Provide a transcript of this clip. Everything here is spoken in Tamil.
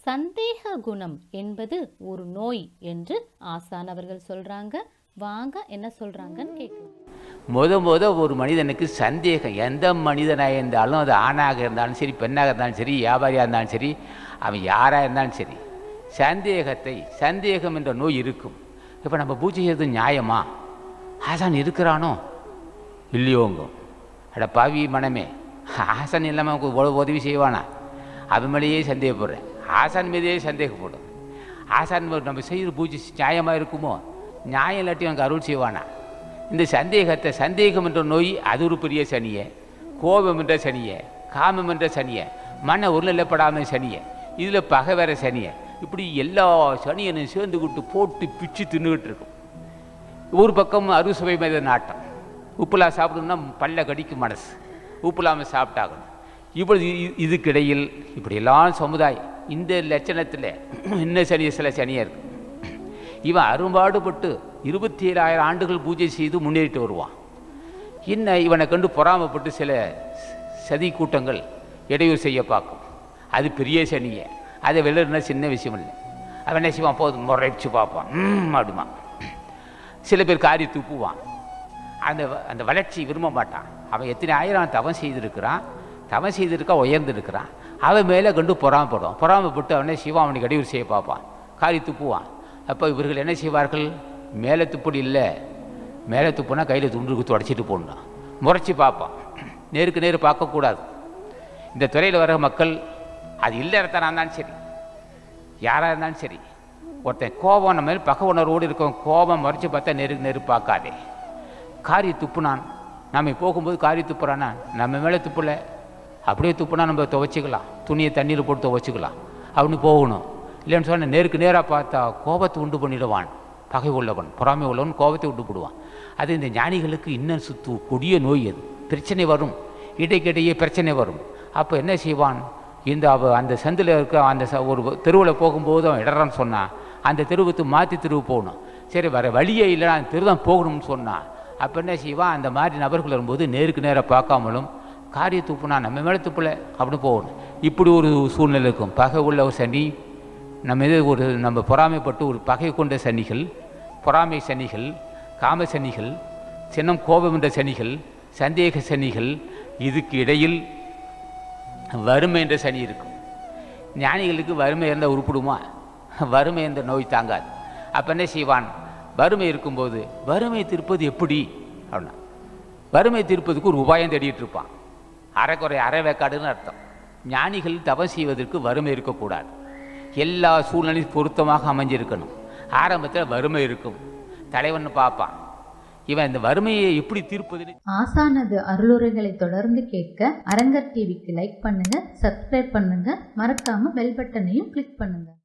சந்தேக குணம் என்பது ஒரு நோய் என்று ஆசான் அவர்கள் சொல்றாங்க வாங்க என்ன சொல்றாங்கன்னு கேட்கலாம் முத முத ஒரு மனிதனுக்கு சந்தேகம் எந்த மனிதனாக இருந்தாலும் அது ஆணாக இருந்தாலும் சரி பெண்ணாக இருந்தாலும் சரி வியாபாரியாக இருந்தாலும் சரி அவன் யாராக இருந்தாலும் சரி சந்தேகத்தை சந்தேகம் என்ற நோய் இருக்கும் இப்போ நம்ம பூஜை செய்யறது நியாயமா ஆசான் இருக்கிறானோ இல்லையோங்க அட பாவி மனமே ஆசான் இல்லாமல் நமக்கு இவ்வளவு உதவி செய்வானா அவன் மேலேயே சந்தேகப்படுறேன் ஆசான் மீதே சந்தேகப்படும் ஆசான் மேல நம்ம செய்கிற பூஜை நியாயமாக இருக்குமோ நியாயம் இல்லாட்டி எனக்கு அருள் செய்வானா இந்த சந்தேகத்தை சந்தேகம் என்ற நோய் அது ஒரு பெரிய சனியை கோபம் என்ற சனியை காமம் என்ற சனியை மன உருளிடப்படாமல் சனியை இதில் பகை வேற சனியை இப்படி எல்லா சனியனும் சேர்ந்துக்கிட்டு போட்டு பிச்சு தின்னுக்கிட்டு இருக்கும் ஒரு பக்கம் அறுசுவை மீத நாட்டம் உப்புலா சாப்பிடணும்னா பல்ல கடிக்கும் மனசு உப்புலாமல் சாப்பிட்டாகணும் இப்பொழுது இ- இதுக்கிடையில் இப்படியெல்லாம் சமுதாயம் இந்த லட்சணத்தில் இன்ன சனி சில சனியாக இருக்கு இவன் அரும்பாடுபட்டு இருபத்தி ஏழாயிரம் ஆண்டுகள் பூஜை செய்து முன்னேறிட்டு வருவான் இன்னும் இவனை கண்டு பொறாமைப்பட்டு சில ச- சதி கூட்டங்கள் இடையூறு செய்ய பார்க்கும் அது பெரிய சனியை அதை வெளியிடனா சின்ன விஷயம் இல்லை அவன் என்ன செய்வான் போதும் முறைச்சு பார்ப்பான் ம் அப்படிமா சில பேர் காரி துப்புவான் அந்த வ- அந்த வளர்ச்சி விரும்ப மாட்டான் அவன் எத்தனை ஆயிரம் தவம் செய்திருக்கிறான் தவம் செய்திருக்கா உயர்ந்திருக்கிறான் அவன் மேலே கண்டு பொறாமப்படும் பொறாமப்பட்டு அவனே சிவா அவனுக்கு இடையூறு செய்ய பார்ப்பான் காரி துப்புவான் அப்போ இவர்கள் என்ன செய்வார்கள் மேலே துப்புடி இல்லை மேலே துப்புனா கையில் துண்டுக்கு தொடச்சிட்டு போடணும் முறைச்சி பார்ப்பான் நேருக்கு நேரு பார்க்கக்கூடாது இந்த துறையில் வர மக்கள் அது இல்லறத்தனா இருந்தாலும் சரி யாராக இருந்தாலும் சரி ஒருத்தன் கோபம் நம்ம மேல் பக உணர்வோடு இருக்கவன் கோபம் மறைச்சு பார்த்தா நெரு நெரு பார்க்காதே காரி துப்புனான் நம்ம போகும்போது காரி துப்புறானா நம்ம மேலே துப்பல அப்படியே துப்புனா நம்ம துவைச்சிக்கலாம் துணியை தண்ணியில் போட்டு துவைச்சிக்கலாம் அப்படின்னு போகணும் இல்லைன்னு சொன்னால் நேருக்கு நேராக பார்த்தா கோபத்தை உண்டு பண்ணிடுவான் பகை உள்ளவன் பொறாமை உள்ளவன் கோபத்தை உண்டு போடுவான் அது இந்த ஞானிகளுக்கு இன்னும் சுத்து கொடிய நோய் அது பிரச்சனை வரும் இடைக்கிடையே பிரச்சனை வரும் அப்போ என்ன செய்வான் இந்த அவ அந்த சந்தில் இருக்க அந்த ச- ஒரு தெருவில் போகும்போது அவன் இடறான்னு சொன்னான் அந்த தெருவுக்கு மாற்றி தெருவு போகணும் சரி வர வழியே இல்லை அந்த தெரு தான் போகணும்னு சொன்னான் அப்போ என்ன செய்வான் அந்த மாதிரி நபர்கள் வரும்போது நேருக்கு நேராக பார்க்காமலும் காரிய துப்புனா நம்ம மேலே துப்பல அப்படின்னு போகணும் இப்படி ஒரு சூழ்நிலை இருக்கும் பகை உள்ள ஒரு சனி நம்ம இது ஒரு நம்ம பொறாமைப்பட்டு ஒரு பகை கொண்ட சனிகள் பொறாமை சனிகள் காம சனிகள் சின்னம் கோபம் என்ற சனிகள் சந்தேக சனிகள் இதுக்கு இடையில் வறுமை என்ற சனி இருக்கும் ஞானிகளுக்கு வறுமை இருந்தால் உருப்பிடுமா வறுமை என்ற நோய் தாங்காது அப்போ என்ன செய்வான் வறுமை இருக்கும்போது வறுமை தீர்ப்பது எப்படி அப்படின்னா வறுமை தீர்ப்பதுக்கு ஒரு உபாயம் தேடிட்டு இருப்பான் அரைக்குறை அரை வேக்காடுன்னு அர்த்தம் ஞானிகள் தவம் செய்வதற்கு வறுமை இருக்கக்கூடாது எல்லா சூழ்நிலையும் பொருத்தமாக அமைஞ்சிருக்கணும் ஆரம்பத்தில் வறுமை இருக்கும் தலைவன் பார்ப்பான் இவன் இந்த வறுமையை எப்படி தீர்ப்பதுன்னு ஆசானது அருளுரைகளை தொடர்ந்து கேட்க அரங்கர் டிவிக்கு லைக் பண்ணுங்க சப்ஸ்கிரைப் பண்ணுங்க மறக்காம பெல் பட்டனையும் கிளிக் பண்ணுங்க